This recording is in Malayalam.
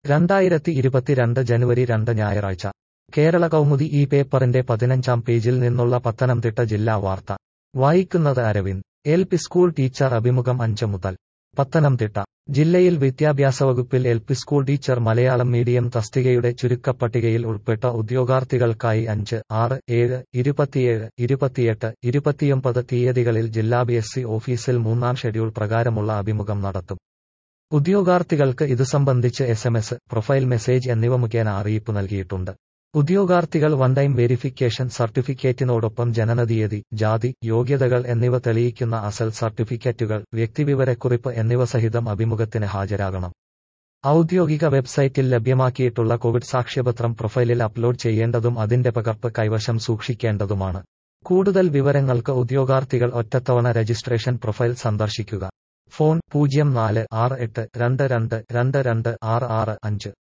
രണ്ടായിരത്തി ഇരുപത്തിരണ്ട് ജനുവരി രണ്ട് ഞായറാഴ്ച കേരള കൗമുദി ഈ പേപ്പറിന്റെ പതിനഞ്ചാം പേജിൽ നിന്നുള്ള പത്തനംതിട്ട ജില്ലാ വാർത്ത വായിക്കുന്നത് Aravind L P school teacher അഭിമുഖം അഞ്ച് മുതൽ പത്തനംതിട്ട ജില്ലയിൽ വിദ്യാഭ്യാസ വകുപ്പിൽ L P school teacher Malayalam medium തസ്തികയുടെ ചുരുക്കപ്പട്ടികയിൽ ഉൾപ്പെട്ട ഉദ്യോഗാർത്ഥികൾക്കായി അഞ്ച് ആറ് ഏഴ് ഇരുപത്തിയേഴ് ഇരുപത്തിയെട്ട് ഇരുപത്തിയൊമ്പത് തീയതികളിൽ ജില്ലാ ബി എസ് സി ഓഫീസിൽ മൂന്നാം ഷെഡ്യൂൾ പ്രകാരമുള്ള അഭിമുഖം നടത്തും ഉദ്യോഗാർത്ഥികൾക്ക് ഇതു സംബന്ധിച്ച് S M S profile message എന്നിവ മുഖേന അറിയിപ്പ് നൽകിയിട്ടുണ്ട് ഉദ്യോഗാർത്ഥികൾ വൺ ടൈം വെരിഫിക്കേഷൻ സർട്ടിഫിക്കറ്റിനോടൊപ്പം ജനനതീയതി ജാതി യോഗ്യതകൾ എന്നിവ തെളിയിക്കുന്ന അസൽ സർട്ടിഫിക്കറ്റുകൾ വ്യക്തിവിവരക്കുറിപ്പ് എന്നിവ സഹിതം അഭിമുഖത്തിന് ഹാജരാകണം ഔദ്യോഗിക വെബ്സൈറ്റിൽ ലഭ്യമാക്കിയിട്ടുള്ള കോവിഡ് സാക്ഷ്യപത്രം പ്രൊഫൈലിൽ അപ്ലോഡ് ചെയ്യേണ്ടതും അതിന്റെ പകർപ്പ് കൈവശം സൂക്ഷിക്കേണ്ടതുമാണ് കൂടുതൽ വിവരങ്ങൾക്ക് ഉദ്യോഗാർത്ഥികൾ ഒറ്റത്തവണ രജിസ്ട്രേഷൻ പ്രൊഫൈൽ സന്ദർശിക്കുക ഫോൺ പൂജ്യം നാല് ആറ് എട്ട് രണ്ട് രണ്ട് രണ്ട് രണ്ട് ആറ് ആറ് അഞ്ച്